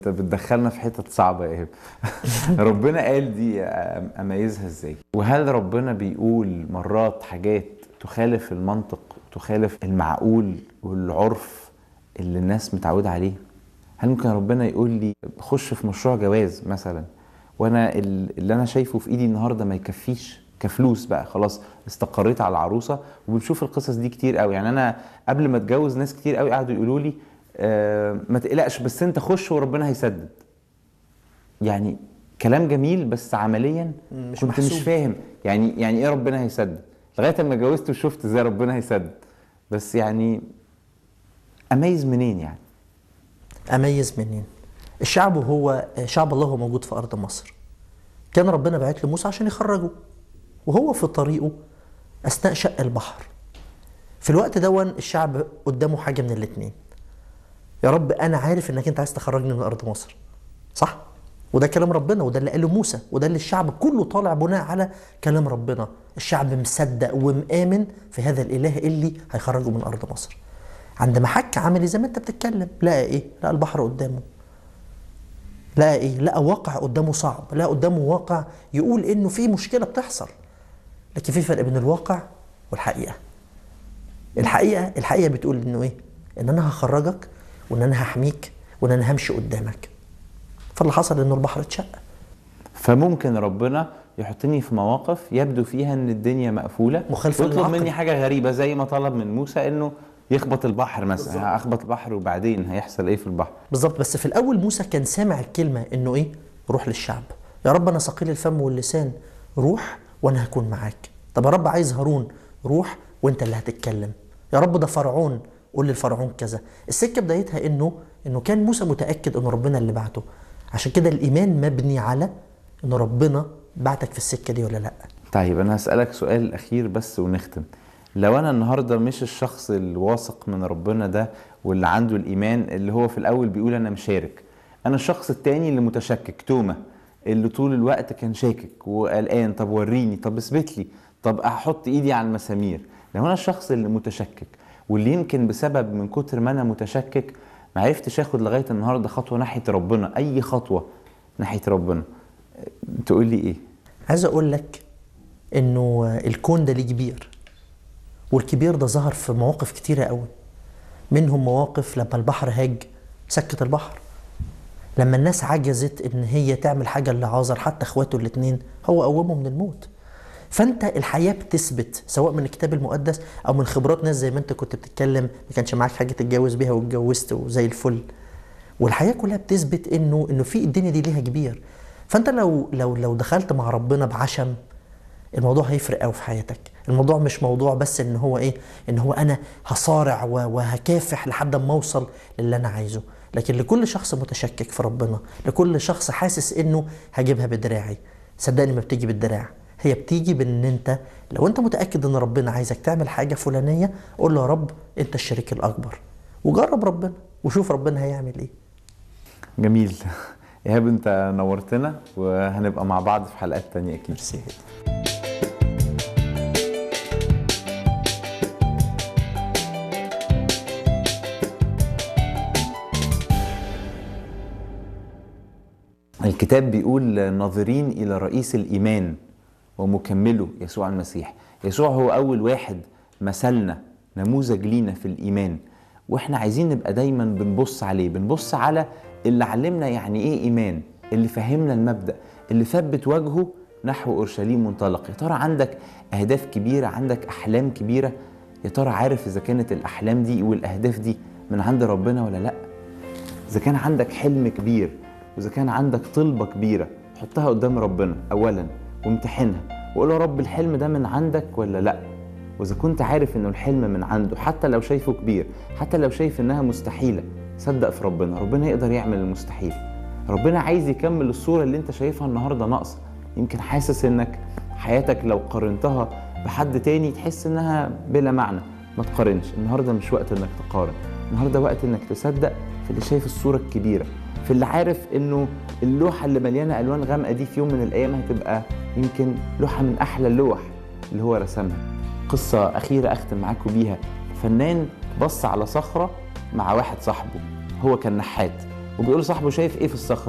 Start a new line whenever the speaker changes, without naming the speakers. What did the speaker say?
انت بتدخلنا في حتت صعبه يا ايهاب ربنا قال دي اميزها ازاي وهل ربنا بيقول مرات حاجات تخالف المنطق تخالف المعقول والعرف اللي الناس متعوده عليه هل ممكن ربنا يقول لي خش في مشروع جواز مثلا وانا اللي انا شايفه في ايدي النهارده ما يكفيش كفلوس بقى خلاص استقريت على العروسه وبنشوف القصص دي كتير قوي يعني انا قبل ما اتجوز ناس كتير قوي قعدوا يقولوا لي آه ما تقلقش بس انت خش وربنا هيسدد يعني كلام جميل بس عمليا
مش
كنت
محسوب.
مش فاهم يعني يعني ايه ربنا هيسدد لغايه اما اتجوزت وشفت ازاي ربنا هيسدد بس يعني اميز منين يعني
اميز منين الشعب هو شعب الله هو موجود في ارض مصر كان ربنا بعت لموسى عشان يخرجه وهو في طريقه اثناء شق البحر في الوقت دون الشعب قدامه حاجه من الاتنين يا رب انا عارف انك انت عايز تخرجني من ارض مصر صح وده كلام ربنا وده اللي قاله موسى وده اللي الشعب كله طالع بناء على كلام ربنا الشعب مصدق ومآمن في هذا الاله اللي هيخرجه من ارض مصر عندما حك عملي زي ما انت بتتكلم لقى ايه لقى البحر قدامه لقى ايه لقى واقع قدامه صعب لقى قدامه واقع يقول انه في مشكله بتحصل لكن في فرق بين الواقع والحقيقه الحقيقه الحقيقه بتقول انه ايه ان انا هخرجك وان انا هحميك وان انا همشي قدامك فاللي حصل انه البحر اتشق
فممكن ربنا يحطني في مواقف يبدو فيها ان الدنيا مقفوله
مخالفة
يطلب
للعقل.
مني حاجه غريبه زي ما طلب من موسى انه يخبط البحر مثلا اخبط البحر وبعدين هيحصل ايه في البحر
بالظبط بس في الاول موسى كان سامع الكلمه انه ايه روح للشعب يا رب انا ثقيل الفم واللسان روح وانا هكون معاك طب يا رب عايز هارون روح وانت اللي هتتكلم يا رب ده فرعون قول للفرعون كذا السكه بدايتها انه انه كان موسى متاكد انه ربنا اللي بعته عشان كده الايمان مبني على ان ربنا بعتك في السكه دي ولا لا
طيب انا هسالك سؤال اخير بس ونختم لو انا النهارده مش الشخص الواثق من ربنا ده واللي عنده الايمان اللي هو في الاول بيقول انا مشارك انا الشخص التاني اللي متشكك توما اللي طول الوقت كان شاكك وقلقان طب وريني طب اثبت لي طب احط ايدي على المسامير لو انا الشخص اللي متشكك واللي يمكن بسبب من كتر ما انا متشكك ما عرفتش اخد لغايه النهارده خطوه ناحيه ربنا اي خطوه ناحيه ربنا تقول لي ايه
عايز اقول لك انه الكون ده ليه كبير والكبير ده ظهر في مواقف كتيره قوي منهم مواقف لما البحر هاج سكت البحر لما الناس عجزت ان هي تعمل حاجه لعازر حتى اخواته الاثنين هو قومه من الموت فانت الحياه بتثبت سواء من الكتاب المقدس او من خبرات ناس زي ما انت كنت بتتكلم ما كانش معاك حاجه تتجوز بيها واتجوزت وزي الفل والحياه كلها بتثبت انه انه في الدنيا دي ليها كبير فانت لو لو لو دخلت مع ربنا بعشم الموضوع هيفرق قوي في حياتك الموضوع مش موضوع بس ان هو ايه ان هو انا هصارع و- وهكافح لحد ما اوصل للي انا عايزه لكن لكل شخص متشكك في ربنا لكل شخص حاسس انه هجيبها بدراعي صدقني ما بتيجي بالدراع هي بتيجي بان انت لو انت متاكد ان ربنا عايزك تعمل حاجه فلانيه قول له يا رب انت الشريك الاكبر وجرب ربنا وشوف ربنا هيعمل ايه
جميل ايهاب انت نورتنا وهنبقى مع بعض في حلقات تانية اكيد
ميرسي
الكتاب بيقول ناظرين الى رئيس الايمان ومكمله يسوع المسيح يسوع هو اول واحد مثلنا نموذج لينا في الايمان واحنا عايزين نبقى دايما بنبص عليه بنبص على اللي علمنا يعني ايه ايمان اللي فهمنا المبدا اللي ثبت وجهه نحو اورشليم منطلق يا ترى عندك اهداف كبيره عندك احلام كبيره يا ترى عارف اذا كانت الاحلام دي والاهداف دي من عند ربنا ولا لا اذا كان عندك حلم كبير واذا كان عندك طلبه كبيره حطها قدام ربنا اولا وامتحنها وقول له يا رب الحلم ده من عندك ولا لا واذا كنت عارف انه الحلم من عنده حتى لو شايفه كبير حتى لو شايف انها مستحيله صدق في ربنا ربنا يقدر يعمل المستحيل ربنا عايز يكمل الصوره اللي انت شايفها النهارده ناقصه يمكن حاسس انك حياتك لو قارنتها بحد تاني تحس انها بلا معنى ما تقارنش النهارده مش وقت انك تقارن النهارده وقت انك تصدق في اللي شايف الصوره الكبيره في اللي عارف انه اللوحه اللي مليانه الوان غامقه دي في يوم من الايام هتبقى يمكن لوحه من احلى اللوح اللي هو رسمها قصه اخيره اختم معاكم بيها فنان بص على صخره مع واحد صاحبه هو كان نحات وبيقول لصاحبه شايف ايه في الصخره